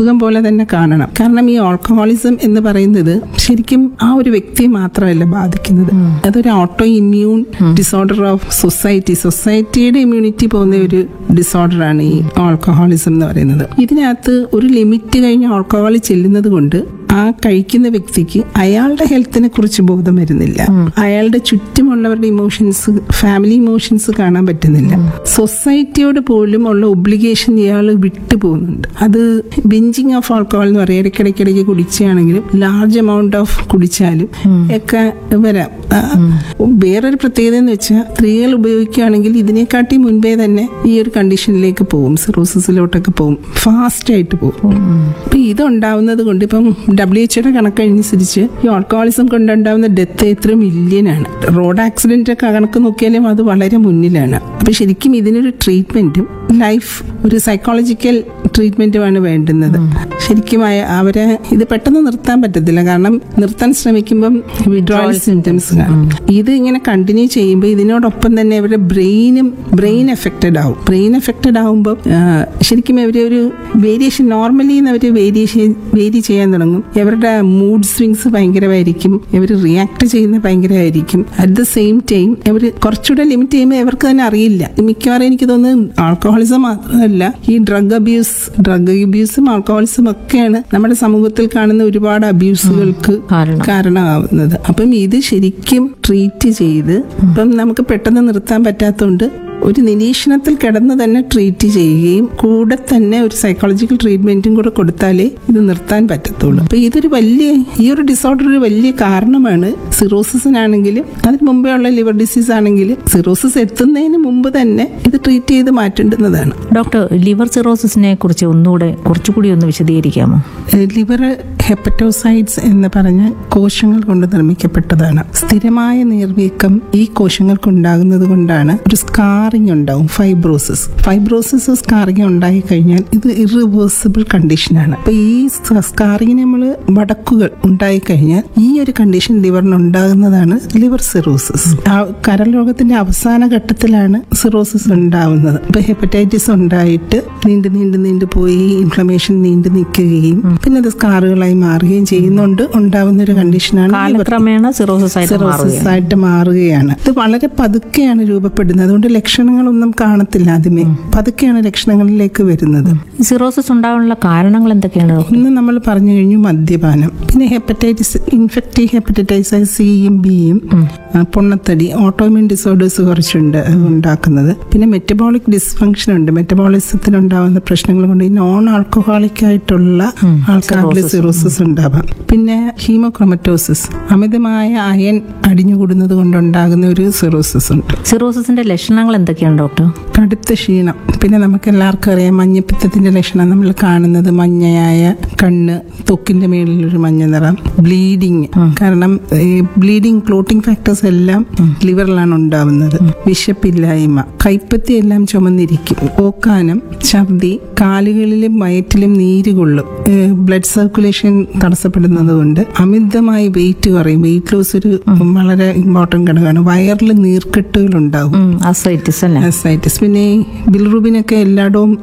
അസുഖം പോലെ തന്നെ കാണണം കാരണം ഈ ആൽക്കഹോളിസം എന്ന് പറയുന്നത് ശരിക്കും ആ ഒരു വ്യക്തിയെ മാത്രമല്ല ബാധിക്കുന്നത് അതൊരു auto immune disorder of society സൊസൈറ്റിയുടെ ഇമ്മ്യൂണിറ്റി പോകുന്ന ഒരു ഡിസോർഡറാണ് ഈ ആൽക്കഹോളിസം എന്ന് പറയുന്നത് ഇതിനകത്ത് ഒരു ലിമിറ്റ് കഴിഞ്ഞ് ആൽക്കഹോൾ ചെല്ലുന്നത് കൊണ്ട് ആ കഴിക്കുന്ന വ്യക്തിക്ക് അയാളുടെ ഹെൽത്തിനെ കുറിച്ച് ബോധം വരുന്നില്ല അയാളുടെ ചുറ്റുമുള്ളവരുടെ ഇമോഷൻസ് ഫാമിലി ഇമോഷൻസ് കാണാൻ പറ്റുന്നില്ല സൊസൈറ്റിയോട് പോലും ഉള്ള ഒബ്ലിഗേഷൻ ഇയാൾ വിട്ടു പോകുന്നുണ്ട് അത് ബിഞ്ചിങ് ഓഫ് ആൾക്കഹോൾ എന്ന് പറയും ഇടയ്ക്കിടയ്ക്കിടയ്ക്ക് കുടിച്ചാണെങ്കിലും ലാർജ് എമൗണ്ട് ഓഫ് കുടിച്ചാലും ഒക്കെ വരാം ആ, വേറൊരു പ്രത്യേകത എന്ന് വെച്ചാൽ സ്ത്രീകൾ ഉപയോഗിക്കുകയാണെങ്കിൽ ഇതിനെക്കാട്ടി മുൻപേ തന്നെ ഈ ഒരു കണ്ടീഷനിലേക്ക് പോകും സിറോസിസിലോട്ടൊക്കെ പോകും ഫാസ്റ്റ് ആയിട്ട് പോകും അപ്പൊ ഇതുണ്ടാവുന്നത് കൊണ്ട് ഇപ്പം ഡബ്ല്യു എച്ച്ഒയുടെ കണക്കനുസരിച്ച് ഈ ആൾക്കഹോളിസം കൊണ്ടുണ്ടാവുന്ന ഡെത്ത് എത്ര മില്യനാണ് റോഡ് ആക്സിഡന്റ് ഒക്കെ കണക്ക് നോക്കിയാലും അത് വളരെ മുന്നിലാണ് അപ്പൊ ശരിക്കും ഇതിനൊരു ട്രീറ്റ്മെന്റും ലൈഫ് ഒരു സൈക്കോളജിക്കൽ ട്രീറ്റ്മെന്റുമാണ് വേണ്ടുന്നത് ശരിക്കും അയ- അവരെ ഇത് പെട്ടെന്ന് നിർത്താൻ പറ്റത്തില്ല കാരണം നിർത്താൻ ശ്രമിക്കുമ്പം വിഡ്രോവൽ സിംറ്റംസ് കാണും ഇത് ഇങ്ങനെ കണ്ടിന്യൂ ചെയ്യുമ്പോൾ ഇതിനോടൊപ്പം തന്നെ അവരുടെ ബ്രെയിനും ബ്രെയിൻ എഫക്റ്റഡ് ആവും ബ്രെയിൻ എഫക്റ്റഡ് ആവുമ്പോൾ ശരിക്കും അവർ ഒരു വേരിയേഷൻ നോർമലി അവർ വേരിയേഷൻ വേരി ചെയ്യാൻ തുടങ്ങും ഇവരുടെ മൂഡ് സ്വിങ്സ് ഭയങ്കരമായിരിക്കും ഇവർ റിയാക്ട് ചെയ്യുന്ന ഭയങ്കരമായിരിക്കും അറ്റ് ദ സെയിം ടൈം ഇവർ കുറച്ചുകൂടെ ലിമിറ്റ് ചെയ്യുമ്പോൾ ഇവർക്ക് തന്നെ അറിയില്ല മിക്കവാറും എനിക്ക് തോന്നുന്നു ആൾക്കഹോളിസം മാത്രമല്ല ഈ ഡ്രഗ് അബ്യൂസ് ഡ്രഗ് അബ്യൂസും ആൾക്കഹോളിസം ഒക്കെയാണ് നമ്മുടെ സമൂഹത്തിൽ കാണുന്ന ഒരുപാട് അബ്യൂസുകൾക്ക് കാരണം കാരണമാവുന്നത് അപ്പം ഇത് ശരിക്കും ട്രീറ്റ് ചെയ്ത് ഇപ്പം നമുക്ക് പെട്ടെന്ന് നിർത്താൻ പറ്റാത്തതുകൊണ്ട് ഒരു നിരീക്ഷണത്തിൽ കിടന്ന് തന്നെ ട്രീറ്റ് ചെയ്യുകയും കൂടെ തന്നെ ഒരു സൈക്കോളജിക്കൽ ട്രീറ്റ്മെന്റും കൂടെ കൊടുത്താലേ ഇത് നിർത്താൻ പറ്റത്തുള്ളൂ അപ്പൊ ഇതൊരു വലിയ ഈ ഒരു ഡിസോർഡർ ഒരു വലിയ കാരണമാണ് സിറോസിസിനാണെങ്കിലും അതിന് മുമ്പേ ഉള്ള ലിവർ ഡിസീസ് ആണെങ്കിലും സിറോസിസ് എത്തുന്നതിന് മുമ്പ് തന്നെ ഇത് ട്രീറ്റ് ചെയ്ത് മാറ്റേണ്ടുന്നതാണ് ഡോക്ടർ ലിവർ സിറോസിസിനെ കുറിച്ച് ഒന്നുകൂടെ കുറച്ചുകൂടി ഒന്ന് വിശദീകരിക്കാമോ ലിവർ ഹെപ്പറ്റോസൈറ്റ്സ് എന്ന് പറഞ്ഞ കോശങ്ങൾ കൊണ്ട് നിർമ്മിക്കപ്പെട്ടതാണ് സ്ഥിരമായ നീർവീക്കം ഈ കോശങ്ങൾക്ക് ഉണ്ടാകുന്നത് കൊണ്ടാണ് ഒരു സ്കാറിങ് ഉണ്ടാവും ഫൈബ്രോസിസ് ഫൈബ്രോസിസ് സ്കാറിങ് ഉണ്ടായി കഴിഞ്ഞാൽ ഇത് ഇറിവേഴ്സിബിൾ കണ്ടീഷനാണ് അപ്പൊ ഈ സ്കാറിങ്ങിന് നമ്മൾ വടക്കുകൾ ഉണ്ടായി കഴിഞ്ഞാൽ ഈ ഒരു കണ്ടീഷൻ ലിവറിന് ഉണ്ടാകുന്നതാണ് ലിവർ സിറോസിസ് കരൾ രോഗത്തിന്റെ അവസാന ഘട്ടത്തിലാണ് സിറോസിസ് ഉണ്ടാവുന്നത് ഇപ്പൊ ഹെപ്പറ്റൈറ്റിസ് ഉണ്ടായിട്ട് നീണ്ടു നീണ്ടു നീണ്ടു പോയി ഇൻഫ്ലമേഷൻ നീണ്ടു നിൽക്കുകയും പിന്നെ അത് സ്കാറുകളായി മാറുകയും ചെയ്യുന്നുണ്ട് ഉണ്ടാവുന്ന ഒരു കണ്ടീഷനാണ് liver കാലക്രമേണ സിറോസിസ് ആയിട്ട് സിറോസിസ് മാറുകയാണ് ആയിട്ട് മാറുകയാണ് ഇത് വളരെ പതുക്കെയാണ് രൂപപ്പെടുന്നത് അതുകൊണ്ട് ലക്ഷണങ്ങളൊന്നും കാണത്തില്ല ആദ്യമേ പതുക്കെയാണ് ലക്ഷണങ്ങളിലേക്ക് വരുന്നത് ഈ സിറോസിസ് ഉണ്ടാകാനുള്ള കാരണങ്ങൾ എന്തൊക്കെയാണ് ഡോക്ടർ ഒന്ന് നമ്മൾ പറഞ്ഞു കഴിഞ്ഞു മദ്യപാനം പിന്നെ ഹെപ്പറ്റൈറ്റിസ് ഇൻഫെക്റ്റീവ് ഹെപ്പറ്റൈറ്റിസ് സിയും ബിയും പൊണ്ണത്തടി ഓട്ടോമിൻ ഡിസോർഡേഴ്സ് കുറച്ചുണ്ട് അത് ഉണ്ടാക്കുന്നത് പിന്നെ മെറ്റബോളിക് ഡിസ്ഫങ്ഷൻ ഉണ്ട് മെറ്റബോളിസത്തിന് ഉണ്ടാവുന്ന പ്രശ്നങ്ങൾ കൊണ്ട് ഈ നോൺ ആൽക്കഹോളിക് ആയിട്ടുള്ള ആൾക്കാരിൽ സിറോസിസ് ഉണ്ടാവാം പിന്നെ ഹീമോക്രോമറ്റോസിസ് അമിതമായ അയൺ അടിഞ്ഞുകൂടുന്നത് കൊണ്ടുണ്ടാകുന്ന ഒരു സിറോസിസ് ഉണ്ട് സിറോസിസിന്റെ ലക്ഷണങ്ങൾ എന്തൊക്കെയാണ് ഡോക്ടർ കടുത്ത ക്ഷീണം പിന്നെ നമുക്ക് എല്ലാവർക്കും അറിയാം മഞ്ഞപ്പിത്തത്തിന്റെ ലക്ഷണം നമ്മൾ കാണുന്നത് മഞ്ഞയായ കണ്ണ് തൊക്കിന്റെ മേളിൽ ഒരു മഞ്ഞ നിറം ബ്ലീഡിങ് കാരണം ഈ ബ്ലീഡിങ് ക്ലോട്ടിംഗ് ഫാക്ടേഴ്സ് എല്ലാം ലിവറിലാണ് ഉണ്ടാവുന്നത് വിശപ്പില്ലായ്മ കൈപ്പത്തി എല്ലാം ചുമന്നിരിക്കും ഓക്കാനം ഛർദി കാലുകളിലും വയറ്റിലും നീര് കൊള്ളും ബ്ലഡ് സർക്കുലേഷൻ തടസ്സപ്പെടുന്നത് കൊണ്ട് അമിതമായി വെയിറ്റ് കുറയും വെയിറ്റ് ലോസ് ഒരു വളരെ ഇമ്പോർട്ടന്റ് ഘടകമാണ് വയറിൽ നീർക്കെട്ടുകൾ ഉണ്ടാവും അസൈറ്റിസ് അല്ലേ അസൈറ്റിസ് പിന്നെ ഈ ബിൽറൂബിനൊക്കെ എല്ലായിടവും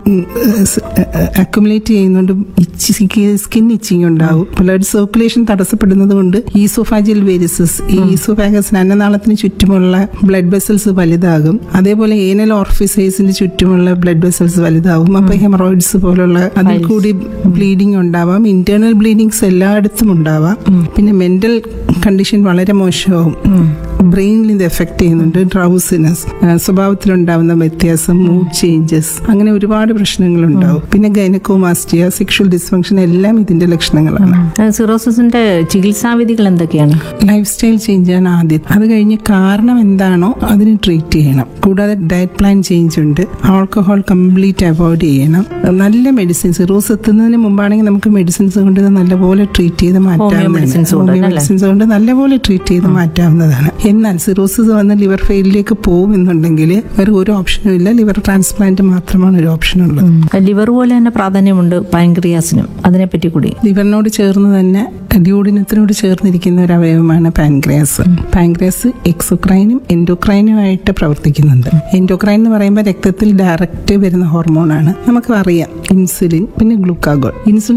അക്യുമുലേറ്റ് ചെയ്യുന്നുണ്ട് സ്കിൻ ഇച്ചിങ് ഉണ്ടാവും ബ്ലഡ് സർക്കുലേഷൻ തടസ്സപ്പെടുന്നത് കൊണ്ട് ഈസോഫാജിൽ വേരിസസ് ഈ ഈസോഫാഗസിന് അന്നനാളത്തിന് ചുറ്റുമുള്ള ബ്ലഡ് വെസൽസ് വലുതാകും അതേപോലെ ഏനൽ ഓർഫിസൈസിന് ചുറ്റുമുള്ള ബ്ലഡ് വെസൽസ് വലുതാകും അപ്പൊ ഹെമറോയിഡ്സ് പോലുള്ള അതിൽ കൂടി ബ്ലീഡിംഗ് ഉണ്ടാവാം ഇന്റേണൽ ബ്ലീഡിങ്സ് എല്ലായിടത്തും ഉണ്ടാവാം പിന്നെ മെന്റൽ കണ്ടീഷൻ വളരെ മോശമാവും ബ്രെയിനിൽ ഇത് എഫക്ട് ചെയ്യുന്നുണ്ട് ഡ്രൗസിനെസ് സ്വഭാവത്തിലുണ്ടാവുന്ന വ്യത്യാസം മൂഡ് ചേഞ്ചസ് അങ്ങനെ ഒരുപാട് പ്രശ്നങ്ങൾ ഉണ്ടാവും പിന്നെ ഗൈനക്കോമാസ്റ്റിയ സെക്ഷൽ ഡിസ്ഫങ്ഷൻ എല്ലാം ഇതിന്റെ ലക്ഷണങ്ങളാണ് സിറോസിസിന്റെ ചികിത്സാവിധികൾ എന്തൊക്കെയാണ് ലൈഫ് സ്റ്റൈൽ ചേഞ്ച് ആണ് ആദ്യം അത് കഴിഞ്ഞ് കാരണം എന്താണോ അതിന് ട്രീറ്റ് ചെയ്യണം കൂടാതെ ഡയറ്റ് പ്ലാൻ ചേഞ്ച് ഉണ്ട് ആൾക്കഹോൾ കംപ്ലീറ്റ് അവോയ്ഡ് ചെയ്യണം നല്ല മെഡിസിൻസ് സിറോസ് എത്തുന്നതിന് മുമ്പാണെങ്കിൽ നമുക്ക് മെഡിസിൻസ് കൊണ്ട് ഇത് നല്ലപോലെ ട്രീറ്റ് ചെയ്ത് medicines കൊണ്ട് മാറ്റാവുന്നതാണ് അല്ലേ? മെഡിസിൻസ് കൊണ്ട് നല്ലപോലെ ട്രീറ്റ് ചെയ്ത് മാറ്റാവുന്നതാണ് എന്നാൽ സിറോസിസ് വന്ന് ലിവർ ഫെയിലിലേക്ക് പോകും എന്നുണ്ടെങ്കിൽ വേറെ ഒരു ഓപ്ഷനും ഇല്ല ലിവർ ട്രാൻസ്പ്ലാന്റ് മാത്രമാണ് ഒരു ഓപ്ഷൻ ഉള്ളത് ലിവർ പോലെ തന്നെ പ്രാധാന്യമുണ്ട് പാൻക്രിയാസിനും അതിനെപ്പറ്റി കൂടി ലിവറിനോട് ചേർന്ന് തന്നെ ഡ്യൂഡിനത്തിനോട് ചേർന്നിരിക്കുന്ന ഒരു അവയവമാണ് പാൻക്രിയാസ് പാൻക്രിയാസ് എക്സോക്രൈനും എൻഡോക്രൈനുമായിട്ട് പ്രവർത്തിക്കുന്നുണ്ട് എൻഡോക്രൈൻ എന്ന് പറയുമ്പോൾ രക്തത്തിൽ ഡയറക്റ്റ് വരുന്ന ഹോർമോണാണ് നമുക്ക് അറിയാം ഇൻസുലിൻ പിന്നെ ഗ്ലൂക്കാഗോൾ ഇൻസുലിൻ